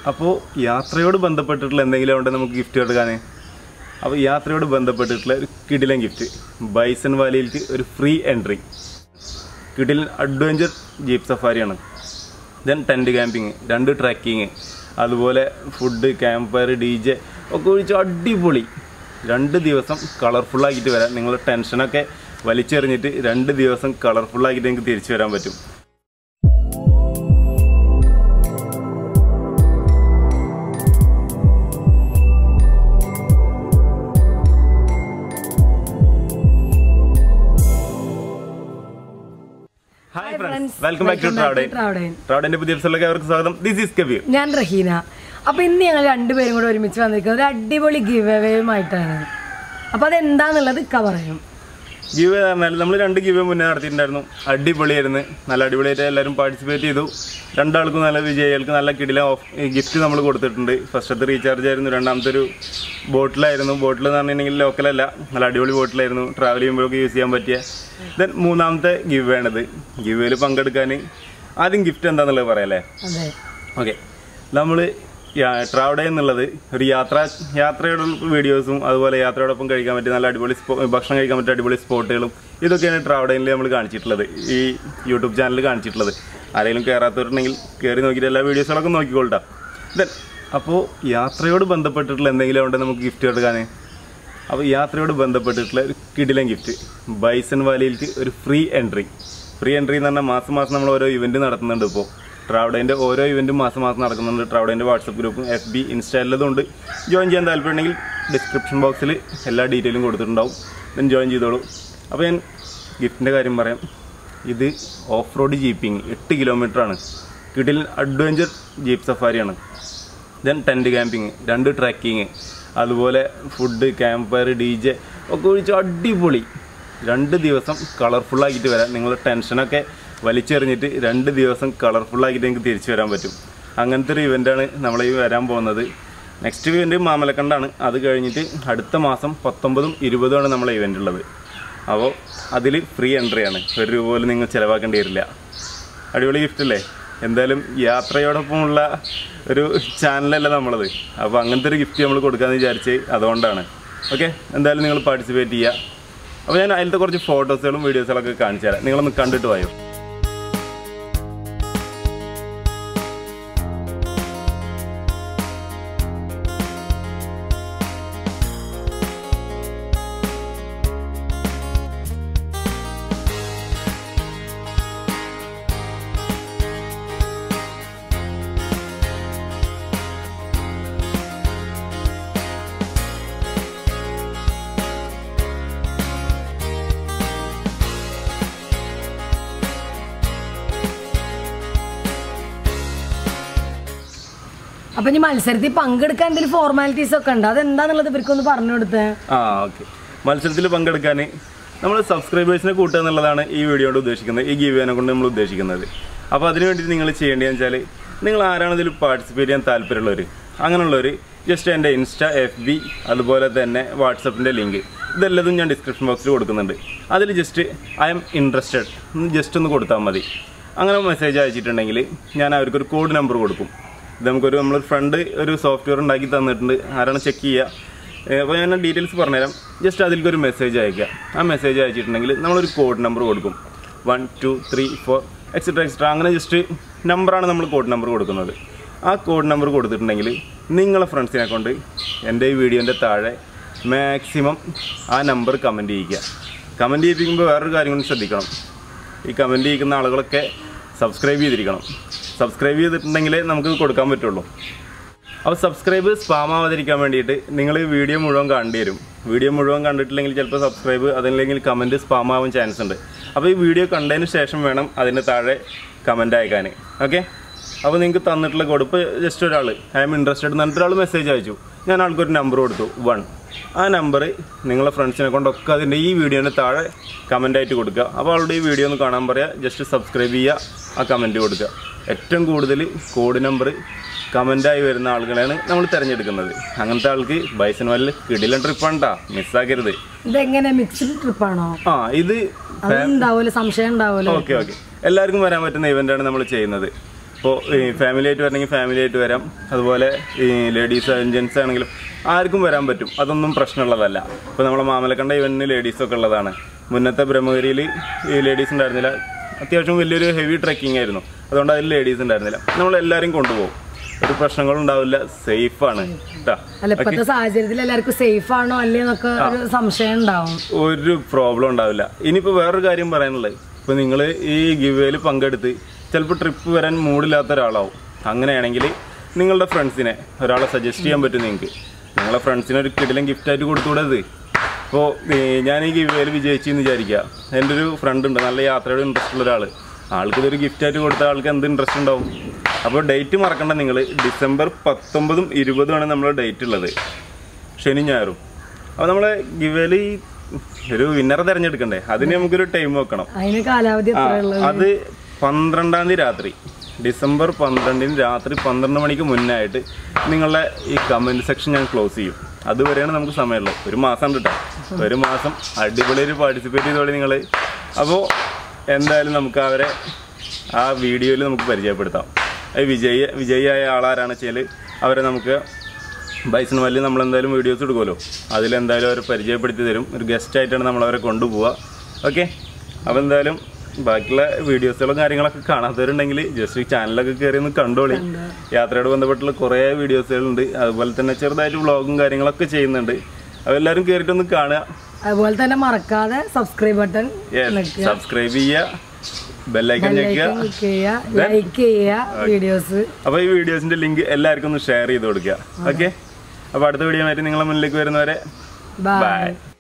അപ്പോൾ യാത്രയോട് ബന്ധപ്പെട്ടിട്ടുള്ള എന്തെങ്കിലും ഉണ്ടെങ്കിൽ നമുക്ക് ഗിഫ്റ്റ് കൊടുക്കാൻ അപ്പോൾ യാത്രയോട് ബന്ധപ്പെട്ടിട്ടുള്ള ഒരു കിടിലൻ ഗിഫ്റ്റ് ബൈസൺ വാലിയിലേക്ക് ഒരു ഫ്രീ എൻട്രി കിടിലൻ അഡ്വഞ്ചർ ജീപ്പ് സഫാരിയാണ് ദെൻ ടെൻറ്റ് ക്യാമ്പിങ് രണ്ട് ട്രക്കിങ് അതുപോലെ food camp fire D J ഒക്കെ ഒഴിച്ച് അടിപൊളി രണ്ട് ദിവസം കളർഫുള്ളാക്കിയിട്ട് വരാം നിങ്ങൾ ടെൻഷനൊക്കെ വലിച്ചെറിഞ്ഞിട്ട് രണ്ട് ദിവസം കളർഫുള്ളാക്കിയിട്ട് നിങ്ങൾക്ക് തിരിച്ചു വരാൻ പറ്റും hi friends welcome back to ട്രാവഡൈൻ ട്രാവഡൈൻ ട്രാവഡൈൻ്റെ പുതിയ എപ്പിസോഡിലേക്ക് അവർക്ക് സ്വാഗതം ദിസ് ഈസ് കബീർ ഞാൻ റഹീന അപ്പൊ ഇന്ന് ഞങ്ങൾ രണ്ടുപേരും കൂടെ ഒരുമിച്ച് വന്നിരിക്കുന്നത് ഒരു അടിപൊളി ഗിവ് അവേയുമായിട്ടാണ് അപ്പൊ അതെന്താന്നുള്ളത് ഇക്ക പറയും ഗിവ് പറഞ്ഞാൽ നമ്മൾ രണ്ട് ഗിവ് മുന്നേ നടത്തിയിട്ടുണ്ടായിരുന്നു അടിപൊളിയായിരുന്നു നല്ല അടിപൊളിയായിട്ട് എല്ലാവരും പാർട്ടിസിപ്പേറ്റ് ചെയ്തു രണ്ടാൾക്കും നല്ല വിജയികൾക്ക് നല്ല കിടില ഓഫ് ഗിഫ്റ്റ് നമ്മൾ കൊടുത്തിട്ടുണ്ട് ഫസ്റ്റത്തെ റീചാർജ് ആയിരുന്നു രണ്ടാമത്തെ ഒരു ബോട്ടിലായിരുന്നു ബോട്ടിൽ എന്ന് പറഞ്ഞിട്ടുണ്ടെങ്കിൽ ലോക്കലല്ല നല്ല അടിപൊളി ബോട്ടിലായിരുന്നു ട്രാവൽ ചെയ്യുമ്പോഴൊക്കെ യൂസ് ചെയ്യാൻ പറ്റിയ ദെൻ മൂന്നാമത്തെ ഗിവ് വേണത് ഗിവേയിൽ പങ്കെടുക്കാൻ ആദ്യം ഗിഫ്റ്റ് എന്താണെന്നുള്ളത് പറയാം അതെ ഓക്കെ നമ്മൾ ട്രാവഡേ എന്നുള്ളത് ഒരു യാത്ര യാത്രയുടെ വീഡിയോസും അതുപോലെ യാത്രയോടൊപ്പം കഴിക്കാൻ പറ്റിയ നല്ല അടിപൊളി സ്പോ ഭക്ഷണം കഴിക്കാൻ പറ്റിയ അടിപൊളി സ്പോട്ടുകളും ഇതൊക്കെയാണ് ട്രാവഡേയിൽ നമ്മൾ കാണിച്ചിട്ടുള്ളത് ഈ യൂട്യൂബ് ചാനലിൽ കാണിച്ചിട്ടുള്ളത് ആരെങ്കിലും കയറാത്തവരുണ്ടെങ്കിൽ കയറി നോക്കിയിട്ട് എല്ലാ വീഡിയോസുകളൊക്കെ നോക്കിക്കൊള്ളാം ദെൻ അപ്പോൾ യാത്രയോട് ബന്ധപ്പെട്ടിട്ടുള്ള എന്തെങ്കിലും ഉണ്ടെങ്കിൽ നമുക്ക് ഗിഫ്റ്റ് കൊടുക്കാൻ അപ്പോൾ യാത്രയോട് ബന്ധപ്പെട്ടിട്ടുള്ള ഒരു കിടിലൻ ഗിഫ്റ്റ് ബൈസൺ വാലിയിലേക്ക് ഒരു ഫ്രീ എൻട്രി ഫ്രീ എൻട്രി എന്ന് പറഞ്ഞാൽ മാസം മാസം നമ്മൾ ഓരോ ഇവൻറ്റ് നടത്തുന്നുണ്ട് ഇപ്പോൾ ട്രാവഡേൻ്റെ ഓരോ ഇവൻറ്റും മാസം മാസം നടക്കുന്നുണ്ട് ട്രാവഡേൻ്റെ വാട്സപ്പ് ഗ്രൂപ്പും എഫ് ബി ഇൻസ്റ്റ എല്ലാതുകൊണ്ട് ജോയിൻ ചെയ്യാൻ താല്പര്യമുണ്ടെങ്കിൽ ഡിസ്ക്രിപ്ഷൻ ബോക്സിൽ എല്ലാ ഡീറ്റെയിലും കൊടുത്തിട്ടുണ്ടാവും ദെൻ ജോയിൻ ചെയ്തോളൂ അപ്പോൾ ഞാൻ ഗിഫ്റ്റിൻ്റെ കാര്യം പറയാം ഇത് ഓഫ് റോഡ് ജീപ്പിംഗ് എട്ട് കിലോമീറ്ററാണ് കിടിൽ അഡ്വഞ്ചർ ജീപ്പ് സഫാരിയാണ് ദെൻ ടെൻറ്റ് ക്യാമ്പിങ് രണ്ട് ട്രക്കിങ് അതുപോലെ food camp fire D J ഒക്കെ ഒഴിച്ച് അടിപൊളി രണ്ട് ദിവസം കളർഫുള്ളാക്കിയിട്ട് വരാം നിങ്ങൾ ടെൻഷനൊക്കെ വലിച്ചെറിഞ്ഞിട്ട് രണ്ട് ദിവസം കളർഫുള്ളാക്കിയിട്ട് നിങ്ങൾക്ക് തിരിച്ചു വരാൻ പറ്റും അങ്ങനത്തെ ഒരു ഇവൻ്റാണ് നമ്മൾ ഈ വരാൻ പോകുന്നത് നെക്സ്റ്റ് ഇവൻറ്റ് മാമലക്കണ്ടാണ് അത് കഴിഞ്ഞിട്ട് അടുത്ത മാസം പത്തൊമ്പതും ഇരുപതുമാണ് നമ്മളെ ഇവൻ്റ് ഉള്ളത് അപ്പോൾ അതിൽ ഫ്രീ എൻട്രിയാണ് ഒരു രൂപ പോലും നിങ്ങൾ ചിലവാക്കേണ്ടി വരില്ല അടിപൊളി ഗിഫ്റ്റ് അല്ലേ എന്തായാലും യാത്രയോടൊപ്പമുള്ള ഒരു ചാനലല്ല നമ്മളത് അപ്പോൾ അങ്ങനത്തെ ഒരു ഗിഫ്റ്റ് നമ്മൾ കൊടുക്കാമെന്ന് വിചാരിച്ച് അതുകൊണ്ടാണ് ഓക്കെ എന്തായാലും നിങ്ങൾ പാർട്ടിസിപ്പേറ്റ് ചെയ്യുക അപ്പോൾ ഞാൻ അതിലത്തെ കുറച്ച് ഫോട്ടോസുകളും വീഡിയോസുകളൊക്കെ കാണിച്ചു തരാം നിങ്ങളൊന്ന് കണ്ടിട്ട് വായോ അപ്പൊ ഇനി മത്സരത്തിൽ പങ്കെടുക്കാൻ എന്തെങ്കിലും ഫോർമാലിറ്റീസ് ഒക്കെ ഉണ്ട് അതെന്താന്നുള്ളത് ഇവർക്കൊന്ന് പറഞ്ഞു കൊടുത്തേ ആ ഓക്കെ മത്സരത്തിൽ പങ്കെടുക്കാൻ നമ്മൾ സബ്സ്ക്രൈബേഴ്സിനെ കൂട്ടുക എന്നുള്ളതാണ് ഈ വീഡിയോ കൊണ്ട് ഉദ്ദേശിക്കുന്നത് ഈ ഗീവിനെ കൊണ്ട് നമ്മൾ ഉദ്ദേശിക്കുന്നത് അപ്പോൾ അതിന് വേണ്ടിയിട്ട് നിങ്ങൾ ചെയ്യേണ്ടതെന്ന് വെച്ചാൽ നിങ്ങൾ ആരാണ് ഇതിൽ പാർട്ടിസിപ്പേറ്റ് ചെയ്യാൻ താല്പര്യമുള്ളവർ അങ്ങനെയുള്ളവർ ജസ്റ്റ് എൻ്റെ ഇൻസ്റ്റ എഫ് ബി അതുപോലെ തന്നെ വാട്സപ്പിൻ്റെ ലിങ്ക് ഇതെല്ലതും ഞാൻ ഡിസ്ക്രിപ്ഷൻ ബോക്സിൽ കൊടുക്കുന്നുണ്ട് അതിൽ just I'm interested just ഒന്ന് കൊടുത്താൽ മതി അങ്ങനെ മെസ്സേജ് അയച്ചിട്ടുണ്ടെങ്കിൽ ഞാൻ അവർക്കൊരു കോഡ് നമ്പർ കൊടുക്കും ഇത് നമുക്കൊരു നമ്മളൊരു ഫ്രണ്ട് ഒരു സോഫ്റ്റ്വെയർ ഉണ്ടാക്കി തന്നിട്ടുണ്ട് ആരാണ് ചെക്ക് ചെയ്യുക അപ്പോൾ ഞാൻ ഡീറ്റെയിൽസ് പറഞ്ഞുതരാം ജസ്റ്റ് അതിലേക്ക് ഒരു മെസ്സേജ് അയക്കുക ആ മെസ്സേജ് അയച്ചിട്ടുണ്ടെങ്കിൽ നമ്മളൊരു കോഡ് നമ്പർ കൊടുക്കും one two three four etcetera etcetera അങ്ങനെ ജസ്റ്റ് നമ്പറാണ് നമ്മൾ കോഡ് നമ്പർ കൊടുക്കുന്നത് ആ കോഡ് നമ്പർ കൊടുത്തിട്ടുണ്ടെങ്കിൽ നിങ്ങളെ ഫ്രണ്ട്സിനെ കൊണ്ട് എൻ്റെ ഈ വീഡിയോൻ്റെ താഴെ മാക്സിമം ആ നമ്പർ കമൻറ്റ് ചെയ്യിക്കുക കമൻറ്റ് ചെയ്യിപ്പിക്കുമ്പോൾ വേറൊരു കാര്യം കൂടി ശ്രദ്ധിക്കണം ഈ കമൻറ്റ് ചെയ്യുന്ന ആളുകളൊക്കെ സബ്സ്ക്രൈബ് ചെയ്തിരിക്കണം സബ്സ്ക്രൈബ് ചെയ്തിട്ടുണ്ടെങ്കിലേ നമുക്ക് കൊടുക്കാൻ പറ്റുള്ളൂ അപ്പോൾ സബ്സ്ക്രൈബ് സ്പാം ആവാതിരിക്കാൻ വേണ്ടിയിട്ട് നിങ്ങൾ വീഡിയോ മുഴുവൻ കാണേണ്ടി വരും വീഡിയോ മുഴുവൻ കണ്ടിട്ടില്ലെങ്കിൽ ചിലപ്പോൾ സബ്സ്ക്രൈബ് അതല്ലെങ്കിൽ കമൻറ്റ് സ്പാം ആവാൻ ചാൻസ് ഉണ്ട് അപ്പോൾ ഈ വീഡിയോ കണ്ടതിന് ശേഷം വേണം അതിന് താഴെ കമൻറ്റ് അയക്കാൻ ഓക്കെ അപ്പോൾ നിങ്ങൾക്ക് തന്നിട്ടുള്ള കോഡ് ഇപ്പോൾ ജസ്റ്റ് ഒരാൾ ഐ എം ഇൻട്രസ്റ്റഡ് എന്ന് പറഞ്ഞിട്ട് ഒരാൾ മെസ്സേജ് അയച്ചു ഞാൻ ആൾക്കൊരു നമ്പർ കൊടുത്തു വൺ ആ നമ്പർ നിങ്ങളെ ഫ്രണ്ട്സിനെ കൊണ്ടൊക്കെ അതിൻ്റെ ഈ വീഡിയോൻ്റെ താഴെ കമൻ്റ് ആയിട്ട് കൊടുക്കുക അപ്പോൾ അവളുടെ ഈ വീഡിയോ ഒന്ന് കാണാൻ പറയുക ജസ്റ്റ് സബ്സ്ക്രൈബ് ചെയ്യുക ആ കമൻറ്റ് കൊടുക്കുക ഏറ്റവും കൂടുതൽ കോഡ് നമ്പർ കമൻ്റായി വരുന്ന ആളുകളെയാണ് നമ്മൾ തിരഞ്ഞെടുക്കുന്നത് അങ്ങനത്തെ ആൾക്ക് ബൈസൺ വാലിൽ കിടിലൻ ട്രിപ്പാണ് കേട്ടോ മിസ്സാക്കരുത് ഇതെങ്ങനെ മിക്സ്ഡ് ട്രിപ്പാണോ ആ ഇത് അതുണ്ടാവൂല സംശയം ഉണ്ടാവൂല ഓക്കെ ഓക്കെ എല്ലാവർക്കും വരാൻ പറ്റുന്ന ഇവൻ്റാണ് നമ്മൾ ചെയ്യുന്നത് ഇപ്പോൾ ഫാമിലി ആയിട്ട് വരണമെങ്കിൽ ഫാമിലി ആയിട്ട് വരാം അതുപോലെ ഈ ലേഡീസ് ജെൻസ് ആണെങ്കിലും ആർക്കും വരാൻ പറ്റും അതൊന്നും പ്രശ്നമുള്ളതല്ല ഇപ്പോൾ നമ്മളെ മാമലക്കണ്ട ഇവന്റിന് ലേഡീസൊക്കെ ഉള്ളതാണ് മുന്നത്തെ ബ്രഹ്മഗിരിയിൽ ഈ ലേഡീസ് ഉണ്ടായിരുന്നില്ല അത്യാവശ്യം വലിയൊരു ഹെവി ട്രക്കിംഗ് ആയിരുന്നു അതുകൊണ്ട് അതിൽ ലേഡീസ് ഉണ്ടായിരുന്നില്ല നമ്മളെല്ലാവരും കൊണ്ടുപോകും ഒരു പ്രശ്നങ്ങളും ഉണ്ടാവില്ല സേഫാണ് കേട്ടോ അല്ല ഇപ്പോഴത്തെ സാഹചര്യത്തിൽ എല്ലാവർക്കും സേഫ് ആണോ അല്ലേ എന്നൊക്കെ ഒരു സംശയം ഉണ്ടാവും ഒരു പ്രോബ്ലം ഉണ്ടാവില്ല ഇനിയിപ്പോൾ വേറൊരു കാര്യം പറയാനുള്ളത് ഇപ്പോൾ നിങ്ങൾ ഈ ഗിവേയിൽ പങ്കെടുത്ത് ചിലപ്പോൾ ട്രിപ്പ് വരാൻ മൂഡില്ലാത്ത ഒരാളാവും അങ്ങനെയാണെങ്കിൽ നിങ്ങളുടെ ഫ്രണ്ട്സിനെ ഒരാളെ സജസ്റ്റ് ചെയ്യാൻ പറ്റും നിങ്ങൾക്ക് നിങ്ങളെ ഫ്രണ്ട്സിന് ഒരു കിടിലം ഗിഫ്റ്റായിട്ട് കൊടുത്തുകൂടത് ഇപ്പോൾ ഞാൻ ഈ ഗിവേയിൽ വിജയിച്ചെന്ന് വിചാരിക്കുക എൻ്റെ ഒരു ഫ്രണ്ട് ഉണ്ട് നല്ല യാത്രയുടെ ഇൻട്രസ്റ്റ് ഉള്ള ഒരാൾ ആൾക്ക് ഇതൊരു ഗിഫ്റ്റായിട്ട് കൊടുത്ത ആൾക്ക് എന്ത് ഇൻട്രസ്റ്റ് ഉണ്ടാവും അപ്പോൾ ഡേറ്റ് മറക്കണ്ട നിങ്ങൾ ഡിസംബർ പത്തൊമ്പതും ഇരുപതുമാണ് നമ്മുടെ ഡേറ്റ് ഉള്ളത് ശനി ഞായറും അപ്പോൾ നമ്മൾ ഗിവേലി ഒരു വിന്നറെ തിരഞ്ഞെടുക്കണ്ടേ അതിന് നമുക്കൊരു ടൈം വെക്കണം അതിന് കാലാവധി ആ, എത്ര ഉള്ളത് അത് പന്ത്രണ്ടാം തീയതി രാത്രി ഡിസംബർ പന്ത്രണ്ടിന് രാത്രി പന്ത്രണ്ട് മണിക്ക് മുന്നായിട്ട് നിങ്ങളുടെ ഈ കമൻറ്റ് സെക്ഷൻ ഞാൻ ക്ലോസ് ചെയ്യും അതുവരെയാണ് നമുക്ക് സമയമുള്ളത് ഒരു മാസം ഉണ്ട് കേട്ടോ ഒരു മാസം അടിപൊളിയായിട്ട് പാർട്ടിസിപ്പേറ്റ് ചെയ്തോളി നിങ്ങൾ അപ്പോൾ എന്തായാലും നമുക്ക് അവരെ ആ വീഡിയോയിൽ നമുക്ക് പരിചയപ്പെടുത്താം അത് വിജയ വിജയിയായ ആളാരാണ് വെച്ചാൽ അവരെ നമുക്ക് ബൈസൺ വല്ലി നമ്മൾ എന്തായാലും വീഡിയോസ് എടുക്കുമല്ലോ അതിലെന്തായാലും അവരെ പരിചയപ്പെടുത്തി തരും ഒരു ഗസ്റ്റ് ആയിട്ടാണ് നമ്മൾ അവരെ കൊണ്ടുപോവുക ഓക്കെ അപ്പോൾ എന്തായാലും ബാക്കിയുള്ള വീഡിയോസുകളും കാര്യങ്ങളൊക്കെ കാണാത്തവരുണ്ടെങ്കിൽ ജസ്റ്റ് ഈ ചാനലൊക്കെ കയറി ഒന്ന് കണ്ടോളി യാത്രയോട് ബന്ധപ്പെട്ടുള്ള കുറേ വീഡിയോസുകളുണ്ട് അതുപോലെ തന്നെ ചെറുതായിട്ട് വ്ളോഗും കാര്യങ്ങളൊക്കെ ചെയ്യുന്നുണ്ട് അപ്പോൾ എല്ലാവരും കയറിയിട്ടൊന്ന് കാണുക അതുപോലെ തന്നെ മറക്കാതെ സബ്സ്ക്രൈബ് ബട്ടൺ സബ്സ്ക്രൈബ് ചെയ്യുക ബെല്ലൈക്കൻ ഞെക്കുക ക്ലിക്ക് ചെയ്യുക ലൈക്ക് ചെയ്യുക വീഡിയോസ് അപ്പോൾ ഈ വീഡിയോസിന്റെ ലിങ്ക് എല്ലാവർക്കും ഒന്ന് ഷെയർ ചെയ്ത് കൊടുക്കുക ഓക്കെ അപ്പോൾ അടുത്ത വീഡിയോ ആയിട്ട് നിങ്ങളെ മുന്നിലേക്ക് വരുന്നവരെ ബൈ ബൈ